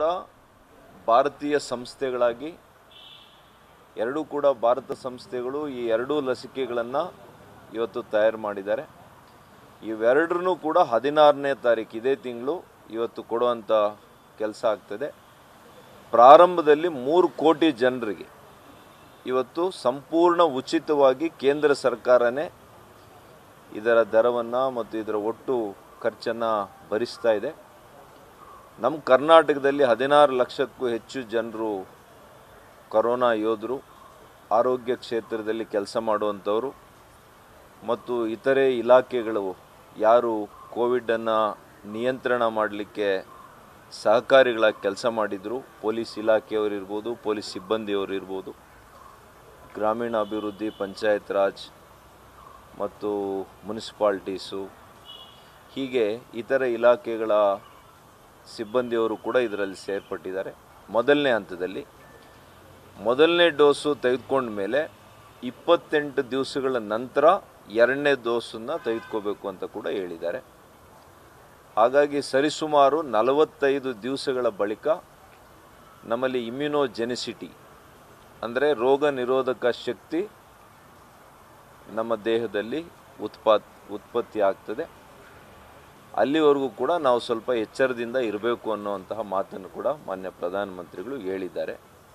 ಕೂಡ ಭಾರತೀಯ ಸಂಸ್ಥೆಗಳಾಗಿ ಎರಡೂ ಕೂಡ ಭಾರತ ಸಂಸ್ಥೆಗಳು ಈ ಎರಡೂ ಲಸಿಕೆಗಳನ್ನು ಇವತ್ತು ತಯಾರು ಮಾಡಿದ್ದಾರೆ ಇವೆರಡರೂ ಕೂಡ ಹದಿನಾರನೇ ತಾರೀಕು ಇದೇ ತಿಂಗಳು ಇವತ್ತು ಕೊಡುವಂಥ ಕೆಲಸ ಆಗ್ತದೆ ಪ್ರಾರಂಭದಲ್ಲಿ ಮೂರು ಕೋಟಿ ಜನರಿಗೆ ಇವತ್ತು ಸಂಪೂರ್ಣ ಉಚಿತವಾಗಿ ಕೇಂದ್ರ ಸರ್ಕಾರನೇ ಇದರ ದರವನ್ನು ಮತ್ತು ಇದರ ಒಟ್ಟು ಖರ್ಚನ್ನು ಭರಿಸ್ತಾ ಇದೆ ನಮ್ಮ ಕರ್ನಾಟಕದಲ್ಲಿ ಹದಿನಾರು ಲಕ್ಷಕ್ಕೂ ಹೆಚ್ಚು ಜನರು ಕೊರೋನಾ ಯೋಧರು ಆರೋಗ್ಯ ಕ್ಷೇತ್ರದಲ್ಲಿ ಕೆಲಸ ಮಾಡುವಂಥವರು ಮತ್ತು ಇತರೆ ಇಲಾಖೆಗಳು ಯಾರು ಕೋವಿಡನ್ನು ನಿಯಂತ್ರಣ ಮಾಡಲಿಕ್ಕೆ ಸಹಕಾರಿಗಳಾಗಿ ಕೆಲಸ ಮಾಡಿದರು ಪೊಲೀಸ್ ಇಲಾಖೆಯವರು ಇರ್ಬೋದು ಪೊಲೀಸ್ ಸಿಬ್ಬಂದಿಯವರು ಇರ್ಬೋದು ಗ್ರಾಮೀಣಾಭಿವೃದ್ಧಿ ಪಂಚಾಯತ್ ರಾಜ್ ಮತ್ತು ಮುನ್ಸಿಪಾಲ್ಟೀಸು ಹೀಗೆ ಇತರ ಇಲಾಖೆಗಳ ಸಿಬ್ಬಂದಿಯವರು ಕೂಡ ಇದರಲ್ಲಿ ಸೇರ್ಪಟ್ಟಿದ್ದಾರೆ ಮೊದಲನೇ ಹಂತದಲ್ಲಿ ಮೊದಲನೇ ಡೋಸು ತೆಗೆದುಕೊಂಡ ಮೇಲೆ ಇಪ್ಪತ್ತೆಂಟು ದಿವಸಗಳ ನಂತರ ಎರಡನೇ ಡೋಸನ್ನು ತೆಗೆದುಕೋಬೇಕು ಅಂತ ಕೂಡ ಹೇಳಿದ್ದಾರೆ ಹಾಗಾಗಿ ಸರಿಸುಮಾರು ನಲವತ್ತೈದು ದಿವಸಗಳ ಬಳಿಕ ನಮ್ಮಲ್ಲಿ ಇಮ್ಯುನೋಜೆನಿಸಿಟಿ ಅಂದರೆ ರೋಗ ನಿರೋಧಕ ಶಕ್ತಿ ನಮ್ಮ ದೇಹದಲ್ಲಿ ಉತ್ಪಾತ್ ಉತ್ಪತ್ತಿ ಆಗ್ತದೆ ಅಲ್ಲಿವರೆಗೂ ಕೂಡ ನಾವು ಸ್ವಲ್ಪ ಎಚ್ಚರದಿಂದ ಇರಬೇಕು ಅನ್ನುವಂತಹ ಮಾತನ್ನು ಕೂಡ ಮಾನ್ಯ ಪ್ರಧಾನಮಂತ್ರಿಗಳು ಹೇಳಿದ್ದಾರೆ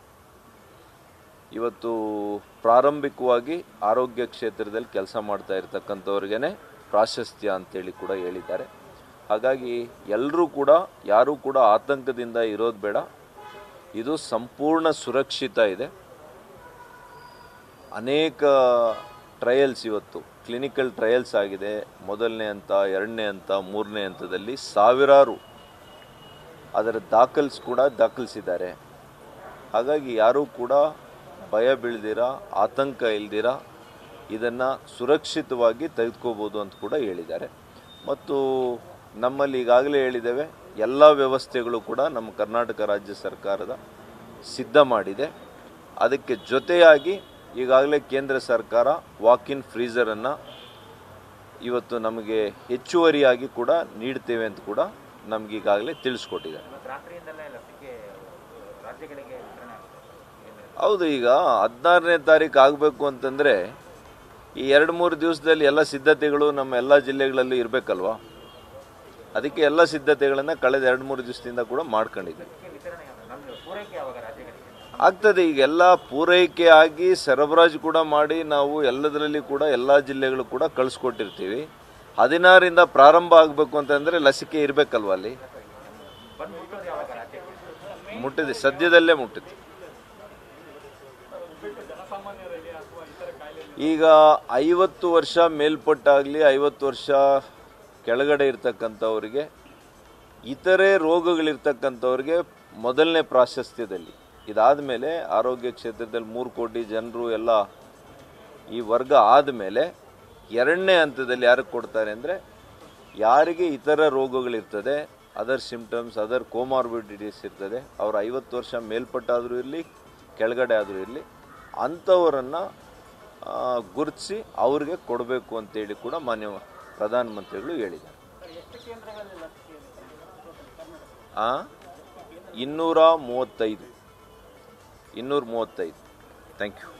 ಇವತ್ತು ಪ್ರಾರಂಭಿಕವಾಗಿ ಆರೋಗ್ಯ ಕ್ಷೇತ್ರದಲ್ಲಿ ಕೆಲಸ ಮಾಡ್ತಾ ಇರತಕ್ಕಂಥವ್ರಿಗೇ ಪ್ರಾಶಸ್ತ್ಯ ಅಂತೇಳಿ ಕೂಡ ಹೇಳಿದ್ದಾರೆ ಹಾಗಾಗಿ ಎಲ್ಲರೂ ಕೂಡ ಯಾರೂ ಕೂಡ ಆತಂಕದಿಂದ ಇರೋದು ಬೇಡ ಇದು ಸಂಪೂರ್ಣ ಸುರಕ್ಷಿತ ಇದೆ ಅನೇಕ ಟ್ರಯಲ್ಸ್ ಇವತ್ತು ಕ್ಲಿನಿಕಲ್ ಟ್ರಯಲ್ಸ್ ಆಗಿದೆ ಮೊದಲನೇ ಹಂತ ಎರಡನೇ ಹಂತ ಮೂರನೇ ಹಂತದಲ್ಲಿ ಸಾವಿರಾರು ಅದರ ದಾಖಲ್ಸ್ ಕೂಡ ದಾಖಲಿಸಿದ್ದಾರೆ ಹಾಗಾಗಿ ಯಾರೂ ಕೂಡ ಭಯ ಬೀಳ್ದಿರ ಆತಂಕ ಇಲ್ದಿರ ಇದನ್ನು ಸುರಕ್ಷಿತವಾಗಿ ತೆಗೆದುಕೋಬೋದು ಅಂತ ಕೂಡ ಹೇಳಿದ್ದಾರೆ ಮತ್ತು ನಮ್ಮಲ್ಲಿ ಈಗಾಗಲೇ ಹೇಳಿದ್ದೇವೆ ಎಲ್ಲ ವ್ಯವಸ್ಥೆಗಳು ಕೂಡ ನಮ್ಮ ಕರ್ನಾಟಕ ರಾಜ್ಯ ಸರ್ಕಾರದ ಸಿದ್ಧ ಮಾಡಿದೆ ಅದಕ್ಕೆ ಜೊತೆಯಾಗಿ ಈಗಾಗಲೇ ಕೇಂದ್ರ ಸರ್ಕಾರ ವಾಕಿನ್ ಫ್ರೀಸರನ್ನು ಇವತ್ತು ನಮಗೆ ಹೆಚ್ಚುವರಿಯಾಗಿ ಕೂಡ ನೀಡ್ತೇವೆ ಅಂತ ಕೂಡ ನಮ್ಗೆ ಈಗಾಗಲೇ ತಿಳಿಸ್ಕೊಟ್ಟಿದ್ದಾರೆ ಇವತ್ತು ರಾತ್ರಿಯಿಂದಲೇ ಲಸಿಕೆ ರಾಜ್ಯಗಳಿಗೆ ವಿತರಣೆ ಆಗುತ್ತೆ ಹೌದು ಈಗ ಹದಿನಾರನೇ ತಾರೀಕು ಆಗಬೇಕು ಅಂತಂದರೆ ಈ ಎರಡು ಮೂರು ದಿವಸದಲ್ಲಿ ಎಲ್ಲ ಸಿದ್ಧತೆಗಳು ನಮ್ಮ ಎಲ್ಲ ಜಿಲ್ಲೆಗಳಲ್ಲಿ ಇರಬೇಕಲ್ವಾ ಅದಕ್ಕೆ ಎಲ್ಲ ಸಿದ್ಧತೆಗಳನ್ನು ಕಳೆದ ಎರಡು ಮೂರು ದಿವಸದಿಂದ ಕೂಡ ಮಾಡ್ಕೊಂಡಿದ್ದೀವಿ ಲಸಿಕೆ ವಿತರಣೆ ಆಗುತ್ತೆ. ನಮ್ದು ಪೂರೈಕೆ ಯಾವಾಗ ರಾಜ್ಯಗಳಿಗೆ ಆಗ್ತದೆ ಈಗೆಲ್ಲ ಪೂರೈಕೆ ಆಗಿ ಸರಬರಾಜು ಕೂಡ ಮಾಡಿ ನಾವು ಎಲ್ಲದರಲ್ಲಿ ಕೂಡ ಎಲ್ಲ ಜಿಲ್ಲೆಗಳು ಕೂಡ ಕಳಿಸ್ಕೊಟ್ಟಿರ್ತೀವಿ ಹದಿನಾರರಿಂದ ಪ್ರಾರಂಭ ಆಗಬೇಕು ಅಂತಂದರೆ ಲಸಿಕೆ ಇರಬೇಕಲ್ವ ಅಲ್ಲಿ ಬಂದು ಮುಟ್ಟೋದು ಯಾವಾಗ ರಾಜ್ಯಕ್ಕೆ ಮುಟ್ಟಿದೆ ಸದ್ಯದಲ್ಲೇ ಮುಟ್ಟಿದೆ ಈಗ ಐವತ್ತು ವರ್ಷ ಮೇಲ್ಪಟ್ಟಾಗಲಿ ಐವತ್ತು ವರ್ಷ ಕೆಳಗಡೆ ಇರ್ತಕ್ಕಂಥವ್ರಿಗೆ ಇತರೆ ರೋಗಗಳಿರ್ತಕ್ಕಂಥವ್ರಿಗೆ ಮೊದಲನೇ ಪ್ರಾಶಸ್ತ್ಯದಲ್ಲಿ ಇದಾದ ಮೇಲೆ ಆರೋಗ್ಯ ಕ್ಷೇತ್ರದಲ್ಲಿ ಮೂರು ಕೋಟಿ ಜನರು ಎಲ್ಲ ಈ ವರ್ಗ ಆದಮೇಲೆ ಎರಡನೇ ಹಂತದಲ್ಲಿ ಯಾರಿಗೆ ಕೊಡ್ತಾರೆ ಅಂದರೆ ಯಾರಿಗೆ ಇತರ ರೋಗಗಳಿರ್ತದೆ ಅದರ್ ಸಿಮ್ಟಮ್ಸ್ ಅದರ್ ಕೋಮಾರ್ಬಿಡಿಟೀಸ್ ಇರ್ತದೆ ಅವ್ರು ಐವತ್ತು ವರ್ಷ ಮೇಲ್ಪಟ್ಟಾದರೂ ಇರಲಿ ಕೆಳಗಡೆ ಆದರೂ ಇರಲಿ ಅಂಥವರನ್ನು ಗುರುತಿಸಿ ಅವ್ರಿಗೆ ಕೊಡಬೇಕು ಅಂತೇಳಿ ಕೂಡ ಮಾನ್ಯ ಪ್ರಧಾನಮಂತ್ರಿಗಳು ಹೇಳಿದ್ದಾರೆ ಆ ಇನ್ನೂರ ಮೂವತ್ತೈದು ಇನ್ನೂರ ಮೂವತ್ತೈದು ಥ್ಯಾಂಕ್ ಯು